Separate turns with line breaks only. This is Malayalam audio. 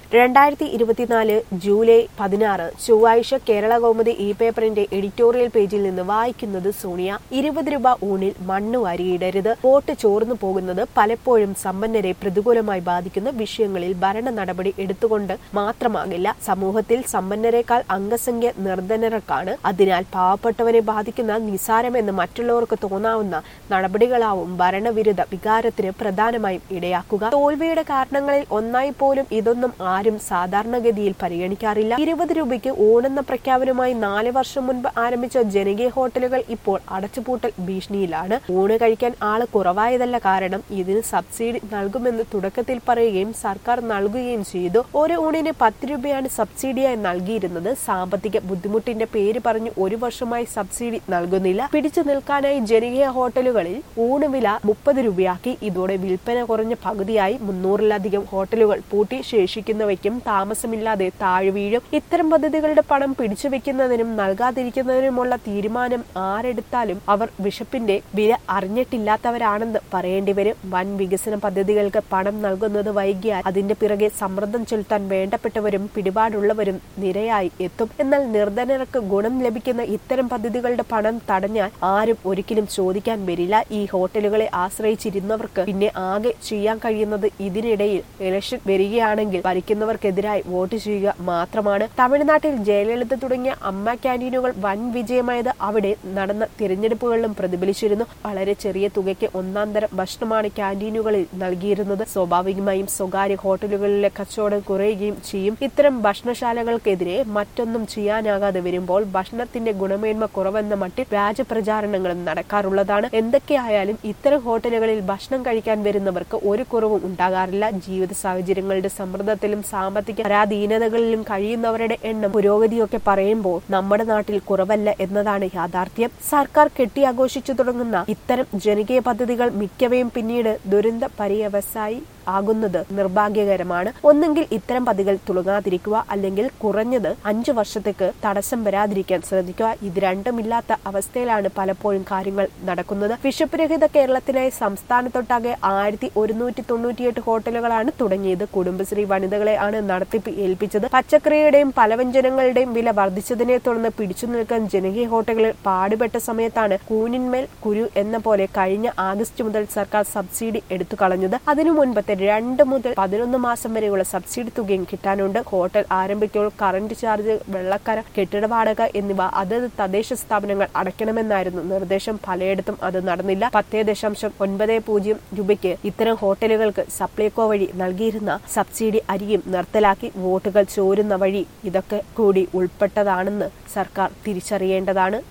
രണ്ടായിരത്തി ഇരുപത്തിനാല് ജൂലൈ പതിനാറ് ചൊവ്വാഴ്ച കേരള കൗമുദി ഇ പേപ്പറിന്റെ എഡിറ്റോറിയൽ പേജിൽ നിന്ന് വായിക്കുന്നത് സോണിയ ഇരുപത് രൂപ ഊണിൽ മണ്ണ് വാരിയിടരുത് വോട്ട് ചോർന്നു പോകുന്നത് പലപ്പോഴും സമ്പന്നരെ പ്രതികൂലമായി ബാധിക്കുന്ന വിഷയങ്ങളിൽ ഭരണ നടപടി എടുത്തുകൊണ്ട് മാത്രമാകില്ല സമൂഹത്തിൽ സമ്പന്നരെക്കാൾ അംഗസംഖ്യ നിർധനർക്കാണ് അതിനാൽ പാവപ്പെട്ടവനെ ബാധിക്കുന്ന നിസാരമെന്ന് മറ്റുള്ളവർക്ക് തോന്നാവുന്ന നടപടികളാവും ഭരണവിരുദ്ധ വികാരത്തിന് പ്രധാനമായും ഇടയാക്കുക തോൽവിയുടെ കാരണങ്ങളിൽ ഒന്നായി പോലും ഇതൊന്നും ആരും സാധാരണഗതിയിൽ പരിഗണിക്കാറില്ല ഇരുപത് രൂപയ്ക്ക് ഊണെന്ന പ്രഖ്യാപനവുമായി നാല് വർഷം മുൻപ് ആരംഭിച്ച ജനകീയ ഹോട്ടലുകൾ ഇപ്പോൾ അടച്ചുപൂട്ടൽ ഭീഷണിയിലാണ് ഊണ് കഴിക്കാൻ ആള് കുറവായതല്ല കാരണം ഇതിന് സബ്സിഡി നൽകുമെന്ന് തുടക്കത്തിൽ പറയുകയും സർക്കാർ നൽകുകയും ചെയ്തു ഒരു ഊണിന് പത്ത് രൂപയാണ് സബ്സിഡിയായി നൽകിയിരുന്നത് സാമ്പത്തിക ബുദ്ധിമുട്ടിന്റെ പേര് പറഞ്ഞ് ഒരു വർഷമായി സബ്സിഡി നൽകുന്നില്ല പിടിച്ചു നിൽക്കാനായി ജനകീയ ഹോട്ടലുകളിൽ ഊണ് വില മുപ്പത് രൂപയാക്കി ഇതോടെ വിൽപ്പന കുറഞ്ഞ പകുതിയായി മുന്നൂറിലധികം ഹോട്ടലുകൾ പൂട്ടി ശേഷിക്കുന്നവയ്ക്കും താമസമില്ലാതെ താഴ്വീഴും ഇത്തരം പദ്ധതികളുടെ പണം പിടിച്ചുവെക്കുന്നതിനും നൽകാതിരിക്കുന്നതിനുമുള്ള തീരുമാനം ആരെടുത്താലും അവർ വിശപ്പിന്റെ വില അറിഞ്ഞിട്ടില്ലാത്തവരാണെന്ന് പറയേണ്ടി വരും വൻ വികസന പദ്ധതികൾക്ക് പണം നൽകുന്നത് വൈകിയാൽ അതിന്റെ പിറകെ സമ്മർദ്ദം ചെലുത്താൻ വേണ്ടപ്പെട്ടവരും പിടിപാടുള്ളവരും നിരയായി എത്തും എന്നാൽ നിർധനർക്ക് ഗുണം ലഭിക്കുന്ന ഇത്തരം പദ്ധതികളുടെ പണം തടഞ്ഞാൽ ആരും ഒരിക്കലും ചോദിക്കാൻ വരില്ല ഈ ഹോട്ടലുകളെ ആശ്രയിച്ചിരുന്നവർക്ക് പിന്നെ ആകെ ചെയ്യാൻ കഴിയുന്നത് ഇതിനിടയിൽ ഇലക്ഷൻ വരികയാണെങ്കിൽ ഭരിക്കുന്നവർക്കെതിരായി വോട്ട് ചെയ്യുക മാത്രമാണ് തമിഴ്നാട്ടിൽ ജയലളിത തുടങ്ങിയ അമ്മ ക്യാൻറ്റീനുകൾ വൻ വിജയമായത് അവിടെ നടന്ന തിരഞ്ഞെടുപ്പുകളിലും പ്രതിഫലിച്ചിരുന്നു വളരെ ചെറിയ തുകയ്ക്ക് ഒന്നാം തരം ഭക്ഷണമാണ് ക്യാൻറ്റീനുകളിൽ നൽകിയിരുന്നത് സ്വാഭാവികമായും സ്വകാര്യ ഹോട്ടലുകളിലെ കച്ചവടം കുറയുകയും ചെയ്യും ഇത്തരം ഭക്ഷണശാലകൾക്കെതിരെ മറ്റൊന്നും ചെയ്യാനാകാതെ വരുമ്പോൾ ഭക്ഷണത്തിന്റെ ഗുണമേന്മ കുറവെന്ന മട്ടിൽ വ്യാജ പ്രചാരണങ്ങളും നടക്കാറുള്ളതാണ് എന്തൊക്കെയായാലും ഇത്തരം ഹോട്ടലുകളിൽ ഭക്ഷണം കഴിക്കാൻ വരുന്നവർക്ക് ഒരു കുറവും ഉണ്ടാകാറില്ല ജീവിത സാഹചര്യങ്ങളുടെ സമ്മർദ്ദത്തിലും സാമ്പത്തിക പരാധീനതകളിലും കഴിയുന്നവരുടെ എണ്ണം പുരോഗതിയൊക്കെ പറയുമ്പോൾ നമ്മുടെ നാട്ടിൽ കുറവല്ല എന്നതാണ് യാഥാർത്ഥ്യം സർക്കാർ കെട്ടിയാഘോഷിച്ചു തുടങ്ങുന്ന ഇത്തരം ജനകീയ പദ്ധതികൾ മിക്കവയും പിന്നീട് ദുരന്ത പര്യവസായി ആകുന്നത് നിർഭാഗ്യകരമാണ് ഒന്നെങ്കിൽ ഇത്തരം പദ്ധതികൾ തുടങ്ങാതിരിക്കുക അല്ലെങ്കിൽ കുറഞ്ഞത് അഞ്ചു വർഷത്തേക്ക് തടസ്സം വരാതിരിക്കാൻ ശ്രദ്ധിക്കുക ഇത് രണ്ടുമില്ലാത്ത അവസ്ഥയിലാണ് പലപ്പോഴും കാര്യങ്ങൾ നടക്കുന്നത് വിശപ്പ് രഹിത കേരളത്തിനായി സംസ്ഥാനത്തൊട്ടാകെ ആയിരത്തി ഒരുന്നൂറ്റി തൊണ്ണൂറ്റിയെട്ട് ഹോട്ടലുകളാണ് തുടങ്ങിയത് കുടുംബശ്രീ വനിതകളെ ആണ് നടത്തിപ്പ് ഏൽപ്പിച്ചത് പച്ചക്കറിയുടെയും പലവ്യഞ്ജനങ്ങളുടെയും വില വർദ്ധിച്ചതിനെ തുടർന്ന് പിടിച്ചു നിൽക്കാൻ ജനകീയ ഹോട്ടലുകളിൽ പാടുപെട്ട സമയത്താണ് കൂനിന്മേൽ കുരു എന്ന പോലെ കഴിഞ്ഞ ആഗസ്റ്റ് മുതൽ സർക്കാർ സബ്സിഡി എടുത്തു കളഞ്ഞത് അതിനു മുൻപത്തെ രണ്ട് മുതൽ പതിനൊന്ന് മാസം വരെയുള്ള സബ്സിഡി തുകയും കിട്ടാനുണ്ട് ഹോട്ടൽ ആരംഭിക്കുമ്പോൾ കറന്റ് ചാർജ് വെള്ളക്കര കെട്ടിട വാടക എന്നിവ അതത് തദ്ദേശ സ്ഥാപനങ്ങൾ അടയ്ക്കണമെന്നായിരുന്നു നിർദ്ദേശം പലയിടത്തും അത് നടന്നില്ല പത്തേ ദശാംശം ഒൻപത് പൂജ്യം രൂപയ്ക്ക് ഇത്തരം ഹോട്ടലുകൾക്ക് സപ്ലൈകോ വഴി നൽകിയിരുന്ന സബ്സിഡി അരിയും നിർത്തലാക്കി വോട്ടുകൾ ചോരുന്ന വഴി ഇതൊക്കെ കൂടി ഉൾപ്പെട്ടതാണെന്ന് സർക്കാർ തിരിച്ചറിയേണ്ടതാണ്